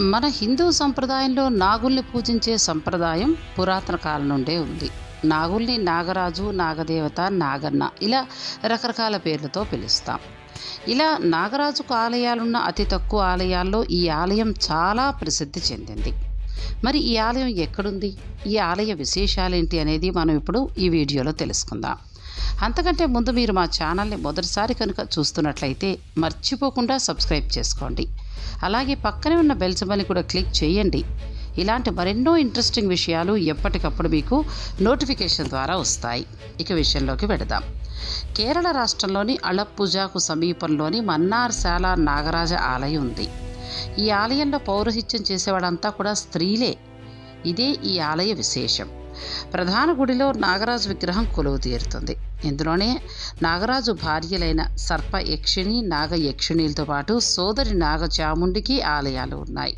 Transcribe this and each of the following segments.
మన హిందూ సంప్రదాయంలో నాగుల్ని పూజించే సంప్రదాయం పురాతన కాలం నుండే ఉంది నాగుల్ని నాగరాజు నాగదేవత నాగన్న ఇలా రకరకాల పేర్లతో పిలుస్తాం ఇలా నాగరాజుకు ఆలయాలున్న అతి తక్కువ ఆలయాల్లో ఈ ఆలయం చాలా ప్రసిద్ధి చెందింది మరి ఈ ఆలయం ఎక్కడుంది ఈ ఆలయ విశేషాలేంటి అనేది మనం ఇప్పుడు ఈ వీడియోలో తెలుసుకుందాం అంతకంటే ముందు మీరు మా ఛానల్ని మొదటిసారి కనుక చూస్తున్నట్లయితే మర్చిపోకుండా సబ్స్క్రైబ్ చేసుకోండి అలాగే పక్కనే ఉన్న బెల్ సింబల్ని కూడా క్లిక్ చేయండి ఇలాంటి మరెన్నో ఇంట్రెస్టింగ్ విషయాలు ఎప్పటికప్పుడు మీకు నోటిఫికేషన్ ద్వారా వస్తాయి ఇక విషయంలోకి వెడదాం కేరళ రాష్ట్రంలోని అళప్పుజాకు సమీపంలోని మన్నార్శాల నాగరాజ ఆలయం ఉంది ఈ ఆలయంలో పౌరోహిత్యం చేసేవాడంతా కూడా స్త్రీలే ఇదే ఈ ఆలయ విశేషం ప్రధాన గుడిలో నాగరాజు విగ్రహం కొలువు తీరుతుంది ఇందులోనే నాగరాజు భార్యలైన సర్ప యక్షిణి నాగ యక్షిణీలతో పాటు సోదరి నాగచాముండికి ఆలయాలు ఉన్నాయి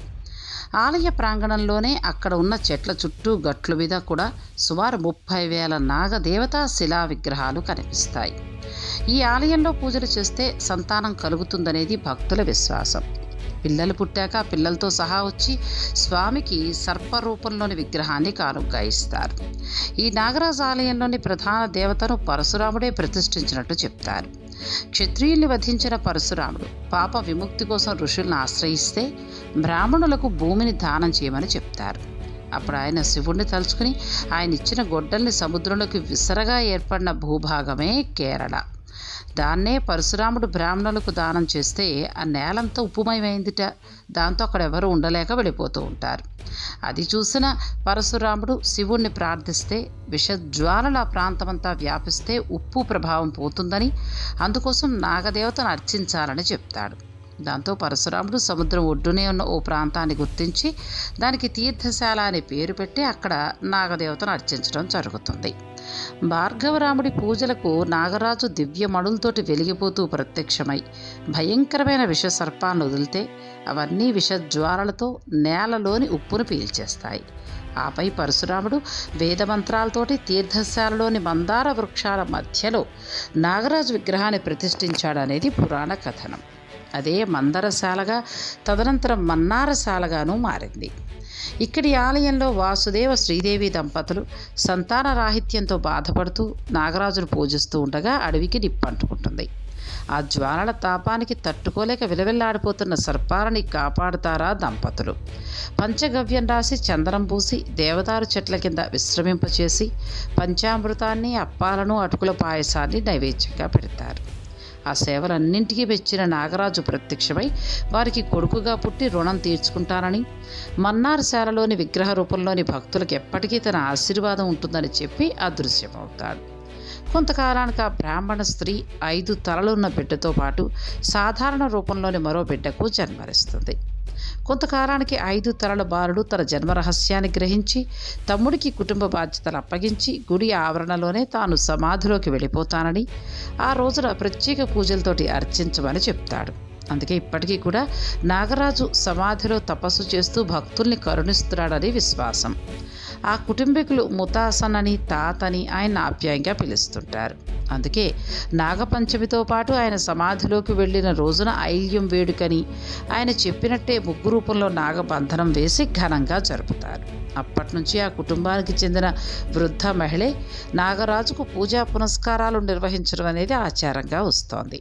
ఆలయ ప్రాంగణంలోనే అక్కడ ఉన్న చెట్ల చుట్టూ గట్ల మీద కూడా సుమారు ముప్పై వేల నాగదేవతా శిలా విగ్రహాలు కనిపిస్తాయి ఈ ఆలయంలో పూజలు చేస్తే సంతానం కలుగుతుందనేది భక్తుల విశ్వాసం పిల్లలు పుట్టాక పిల్లలతో సహా వచ్చి స్వామికి సర్ప రూపంలోని విగ్రహాన్ని కానుగ్గా ఇస్తారు ఈ నాగరాజు ఆలయంలోని ప్రధాన దేవతను పరశురాముడే ప్రతిష్ఠించినట్టు చెప్తారు క్షత్రియుల్ని వధించిన పరశురాముడు పాప విముక్తి కోసం ఋషులను ఆశ్రయిస్తే బ్రాహ్మణులకు భూమిని దానం చేయమని చెప్తారు అప్పుడు ఆయన శివుణ్ణి తలుచుకుని ఆయన ఇచ్చిన గొడ్డల్ని సముద్రంలోకి విసరగా ఏర్పడిన భూభాగమే కేరళ దాన్నే పరశురాముడు బ్రాహ్మణులకు దానం చేస్తే ఆ నేలంతా ఉప్పుమయమైందిట దాంతో అక్కడ ఎవరు ఉండలేక వెళ్ళిపోతూ ఉంటారు అది చూసిన పరశురాముడు శివుణ్ణి ప్రార్థిస్తే విషజ్వాలల ఆ ప్రాంతమంతా వ్యాపిస్తే ఉప్పు ప్రభావం పోతుందని అందుకోసం నాగదేవతను అర్చించాలని చెప్తాడు దాంతో పరశురాముడు సముద్రం ఒడ్డునే ఉన్న ఓ ప్రాంతాన్ని గుర్తించి దానికి తీర్థశాల అనే పేరు పెట్టి అక్కడ నాగదేవతను అర్చించడం జరుగుతుంది భార్గవరాముడి పూజలకు నాగరాజు దివ్యమణులతోటి వెలిగిపోతూ ప్రత్యక్షమై భయంకరమైన విష సర్పాన్ని వదిలితే అవన్నీ విషజ్వాలలతో నేలలోని ఉప్పును పీల్చేస్తాయి ఆపై పరశురాముడు వేదమంత్రాలతోటి తీర్థశాలలోని మందార వృక్షాల మధ్యలో నాగరాజు విగ్రహాన్ని ప్రతిష్ఠించాడనేది పురాణ కథనం అదే మందరశాలగా తదనంతరం మన్నారశాలగాను మారింది ఇక్కడి ఆలయంలో వాసుదేవ శ్రీదేవి దంపతులు సంతాన రాహిత్యంతో బాధపడుతూ నాగరాజును పూజిస్తూ ఉండగా అడవికి నిప్పంటుకుంటుంది ఆ జ్వాలల తాపానికి తట్టుకోలేక విలవిల్లాడిపోతున్న సర్పాలని కాపాడుతారా దంపతులు పంచగవ్యం రాసి చందనం పూసి దేవదారు చెట్ల కింద విశ్రమింపచేసి పంచామృతాన్ని అప్పాలను అటుకుల పాయసాన్ని నైవేద్యంగా పెడతారు ఆ సేవలన్నింటికీ మెచ్చిన నాగరాజు ప్రత్యక్షమై వారికి కొడుకుగా పుట్టి రుణం తీర్చుకుంటానని మన్నార్శాలలోని విగ్రహ రూపంలోని భక్తులకు ఎప్పటికీ తన ఆశీర్వాదం ఉంటుందని చెప్పి అదృశ్యమవుతాడు కొంతకాలానికి ఆ బ్రాహ్మణ స్త్రీ ఐదు తలలున్న బిడ్డతో పాటు సాధారణ రూపంలోని మరో బిడ్డకు జన్మనిస్తుంది కొంతకాలానికి ఐదు తలల బాలుడు తన జన్మ రహస్యాన్ని గ్రహించి తమ్ముడికి కుటుంబ బాధ్యతలు అప్పగించి గుడి ఆవరణలోనే తాను సమాధిలోకి వెళ్ళిపోతానని ఆ రోజున ప్రత్యేక పూజలతోటి అర్చించమని చెప్తాడు అందుకే ఇప్పటికీ కూడా నాగరాజు సమాధిలో తపస్సు చేస్తూ భక్తుల్ని కరుణిస్తున్నాడని విశ్వాసం ఆ కుటుంబీకులు ముతాసన్ అని తాతని ఆయన ఆప్యాయంగా పిలుస్తుంటారు అందుకే నాగపంచమితో పాటు ఆయన సమాధిలోకి వెళ్ళిన రోజున ఐల్యం వేడుకని ఆయన చెప్పినట్టే ముగ్గు రూపంలో నాగబంధనం వేసి ఘనంగా జరుపుతారు అప్పటి నుంచి ఆ కుటుంబానికి చెందిన వృద్ధ మహిళే నాగరాజుకు పూజా పునస్కారాలు నిర్వహించడం అనేది ఆచారంగా వస్తోంది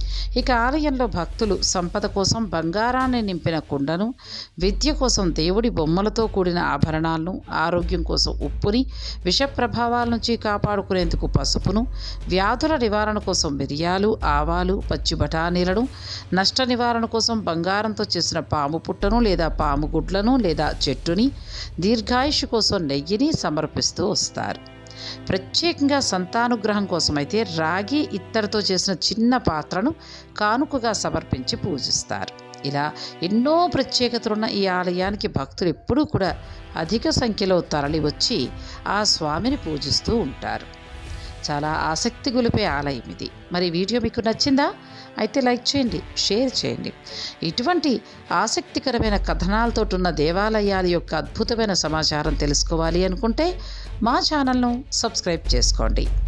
ఇక ఆలయంలో భక్తులు సంపద కోసం బంగారాన్ని నింపిన కుండను విద్య కోసం దేవుడి బొమ్మలతో కూడిన ఆభరణాలను ఆరోగ్యం కోసం ఉప్పుని విష ప్రభావాల నుంచి కాపాడుకునేందుకు పసుపును వ్యాధుల నివారణ కోసం మిరియాలు ఆవాలు పచ్చి బఠానీలను నష్ట నివారణ కోసం బంగారంతో చేసిన పాము పుట్టను లేదా పాము గుడ్లను లేదా చెట్టుని దీర్ఘాయుష్ కోసం నెయ్యిని సమర్పిస్తూ వస్తారు ప్రత్యేకంగా సంతానుగ్రహం కోసమైతే రాగి ఇత్తడితో చేసిన చిన్న పాత్రను కానుకగా సమర్పించి పూజిస్తారు ఇలా ఎన్నో ప్రత్యేకతలున్న ఈ ఆలయానికి భక్తులు ఎప్పుడూ కూడా అధిక సంఖ్యలో తరలి వచ్చి ఆ స్వామిని పూజిస్తూ ఉంటారు చాలా ఆసక్తి గొలిపే ఆలయం ఇది మరి ఈ వీడియో మీకు నచ్చిందా అయితే లైక్ చేయండి షేర్ చేయండి ఇటువంటి ఆసక్తికరమైన కథనాలతో ఉన్న దేవాలయాల యొక్క అద్భుతమైన సమాచారం తెలుసుకోవాలి అనుకుంటే మా ఛానల్ను సబ్స్క్రైబ్ చేసుకోండి